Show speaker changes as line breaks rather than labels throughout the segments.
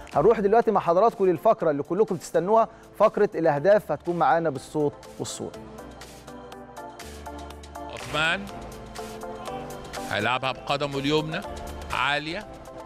هنروح دلوقتي مع حضراتكم للفقره اللي كلكم بتستنوها فقره الاهداف هتكون معانا بالصوت والصوره
عثمان هيلعبها بقدمه اليمنى عالية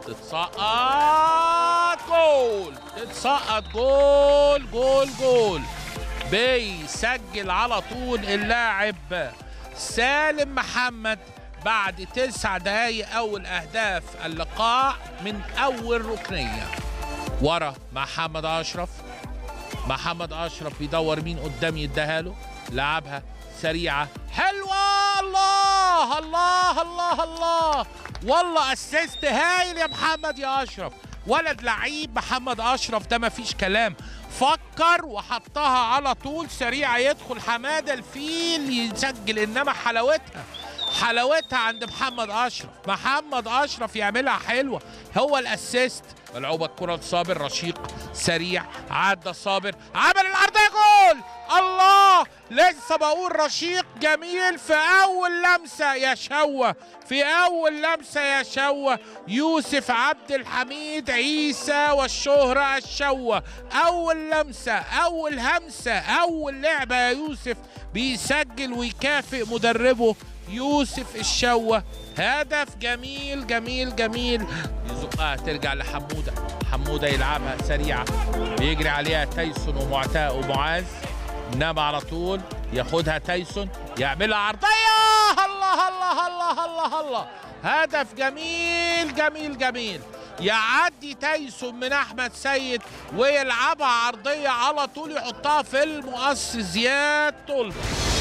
تتسقط جول تتسقط جول جول جول بيسجل على طول اللاعب سالم محمد بعد تسع دقايق أول أهداف اللقاء من أول ركنية ورا محمد أشرف محمد أشرف بيدور مين قدام يديها له لعبها سريعة حلوة الله الله الله الله والله اسيست هايل يا محمد يا اشرف ولد لعيب محمد اشرف ده مفيش كلام فكر وحطها على طول سريعة يدخل حمادة الفيل يسجل انما حلاوتها حلاوتها عند محمد اشرف محمد اشرف يعملها حلوه هو الاسيست ملعوبه الكره لصابر رشيق سريع عدى صابر عمل العرضيه جول الله لسه بقول رشيق جميل في اول لمسه يا شوه في اول لمسه يا شوه يوسف عبد الحميد عيسى والشهره الشوه اول لمسه اول همسه اول لعبه يا يوسف بيسجل ويكافئ مدربه يوسف الشوة هدف جميل جميل جميل يزقها ترجع لحمودة حمودة يلعبها سريعة بيجري عليها تايسون ومعتاء ومعاذ انما على طول ياخدها تايسون يعملها عرضية الله الله الله الله الله هدف جميل جميل جميل يعدي تايسون من احمد سيد ويلعبها عرضيه على طول يحطها في المقص زياد طلبه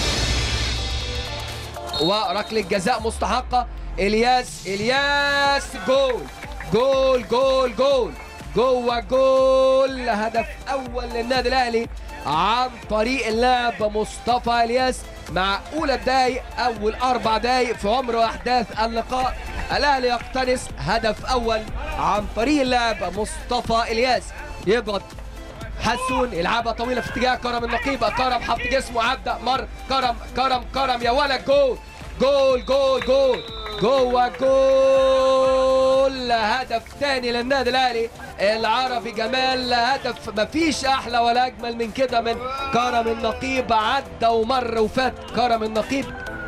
وركله جزاء مستحقه الياس الياس جول جول جول جول جوه جول هدف اول للنادي الاهلي عن طريق اللاعب مصطفى الياس مع اولى الدقايق اول اربع دقايق في عمر واحداث اللقاء الاهلي يقتنص هدف اول عن طريق اللاعب مصطفى الياس يضغط حسون يلعبها طويله في اتجاه كرم النقيبه كرم حط جسمه عدى مر كرم كرم كرم يا ولد جول جول جول جول جوه جول هدف تاني للنادي الاهلي العربي جمال هدف مفيش احلى ولا اجمل من كده من كرم النقيب عدى ومر وفات كرم النقيب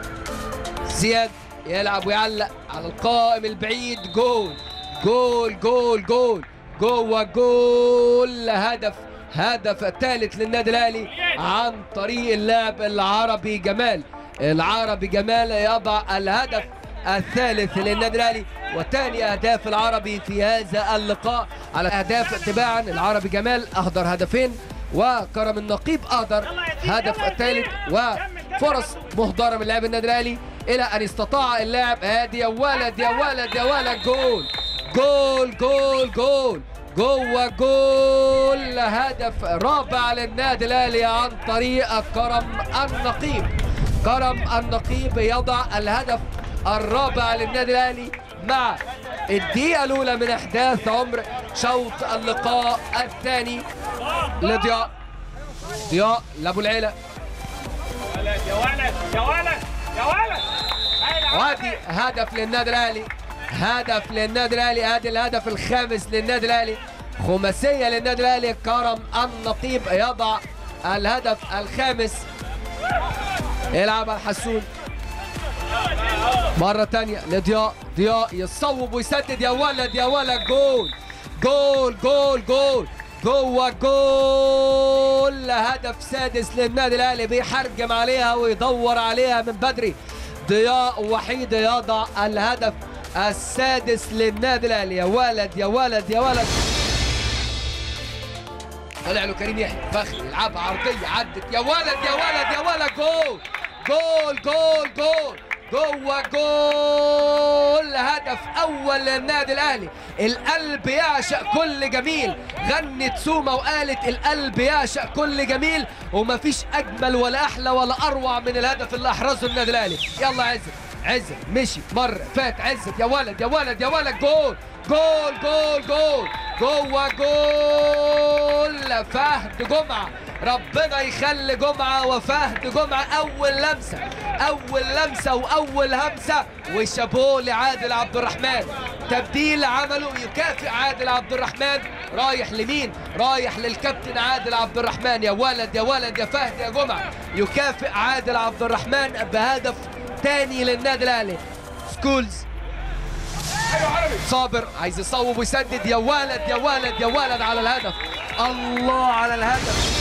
زياد يلعب ويعلق على القائم البعيد جول جول جول جول جوه جول هدف هدف ثالث للنادي الاهلي عن طريق اللاعب العربي جمال العربي جمال يضع الهدف الثالث للنادي الاهلي وثاني اهداف العربي في هذا اللقاء على اهداف تباعا العربي جمال اهدر هدفين وكرم النقيب اهدر هدف الثالث وفرص مهدره من لاعب النادي الاهلي الى ان استطاع اللاعب ادي يا ولد يا ولد يا ولد جول جول جول جول جوه جول هدف رابع للنادي الاهلي عن طريق كرم النقيب كرم النقيب يضع الهدف الرابع للنادي الاهلي مع الدقيقه الاولى من احداث عمر شوط اللقاء الثاني لضياء ضياء لابو العيله
يا ولد يا ولد يا ولد
وادي هدف للنادي الاهلي هدف للنادي الاهلي ادي الهدف الخامس للنادي الاهلي خماسيه للنادي الاهلي كرم النقيب يضع الهدف الخامس يلعب الحسون مرة تانية لضياء ضياء يصوب ويسدد يا ولد يا ولد جول جول جول جول جوه جول هدف سادس للنادي الاهلي بيحرجم عليها ويدور عليها من بدري ضياء وحيد يضع الهدف السادس للنادي الاهلي يا ولد يا ولد يا ولد طلع له كريم يحيى فخر يلعبها عرضيه عدت يا ولد يا ولد يا ولد جول جول جول جول جوه جول هدف اول للنادي الاهلي القلب يعشق كل جميل غنت سوما وقالت القلب يعشق كل جميل ومفيش اجمل ولا احلى ولا اروع من الهدف اللي احرزه النادي الاهلي يلا عزت عزت مشي مر فات عزت يا ولد يا ولد يا ولد جول جول جول جول جوه جول فهد جمعه ربنا يخلي جمعة وفهد جمعة أول لمسة أول لمسة وأول همسة وشابوه لعادل عبد الرحمن تبديل عمله يكافئ عادل عبد الرحمن رايح لمين؟ رايح للكابتن عادل عبد الرحمن يا ولد يا ولد يا فهد يا جمعة يكافئ عادل عبد الرحمن بهدف تاني للنادي الأهلي سكولز صابر عايز يصوب ويسدد يا ولد يا ولد يا ولد على الهدف الله على الهدف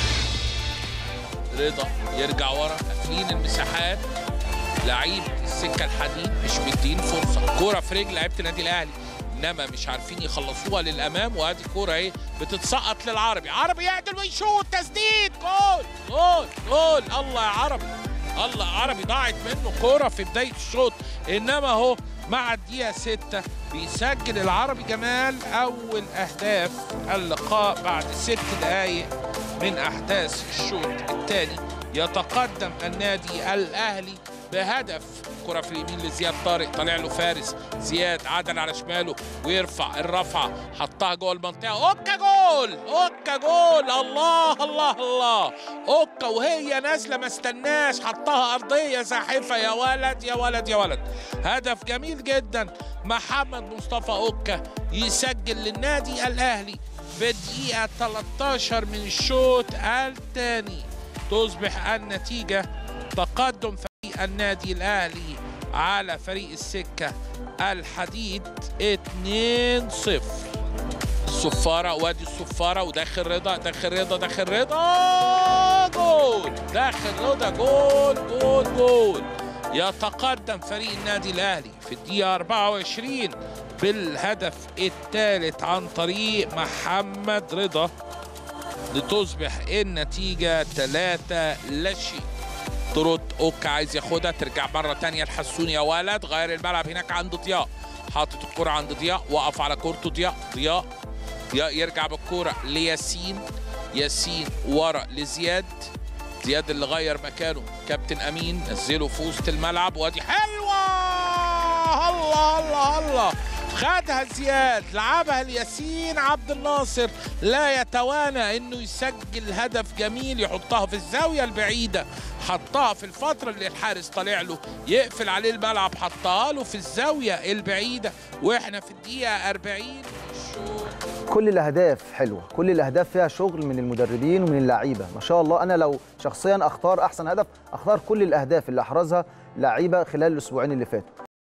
رضا يرجع ورا قافلين المساحات لعيب السكه الحديد مش مدين فرصه كوره في رجل لعيبه النادي الاهلي انما مش عارفين يخلصوها للامام وادي كوره ايه بتتسقط للعربي عربي يعدل ويشوط تسديد جول جول جول الله يا عربي الله يا عربي ضاعت منه كوره في بدايه الشوط انما هو مع الدقيقه 6 بيسجل العربي جمال اول اهداف اللقاء بعد ست دقائق من احداث الشوط الثاني يتقدم النادي الاهلي بهدف كرة في اليمين لزياد طارق طالع له فارس زياد عدل على شماله ويرفع الرفعة حطها جوه المنطقة اوكا جول اوكا جول الله الله الله اوكا وهي نازلة ما استناش حطها أرضية زاحفة يا ولد يا ولد يا ولد هدف جميل جدا محمد مصطفى اوكا يسجل للنادي الأهلي في الدقيقة 13 من الشوط الثاني تصبح النتيجة تقدم فريق النادي الأهلي على فريق السكة الحديد 2-0 الصفارة وادي الصفارة وداخل رضا داخل رضا داخل رضا جول داخل رضا جول جول جول يتقدم فريق النادي الأهلي في الدقيقة 24 بالهدف الثالث عن طريق محمد رضا لتصبح النتيجة 3 لا شيء ترد اوكا عايز ياخدها ترجع مرة تانية الحسون يا ولد غير الملعب هناك عند ضياء حاطط الكرة عند ضياء وقف على كورته ضياء ضياء ضياء يرجع بالكرة لياسين ياسين ورا لزياد زياد اللي غير مكانه كابتن امين نزله في وسط الملعب وادي حلوه الله الله الله خدها زياد لعبها لياسين عبد الناصر لا يتوانى انه يسجل هدف جميل يحطها في الزاويه البعيده حطها في الفتره اللي الحارس طالع له يقفل عليه الملعب حطها له في الزاويه البعيده واحنا في الدقيقه 40 الشوط
كل الاهداف حلوه كل الاهداف فيها شغل من المدربين ومن اللعيبه ما شاء الله انا لو شخصيا اختار احسن هدف اختار كل الاهداف اللي احرزها لعيبه خلال الاسبوعين اللي فاتوا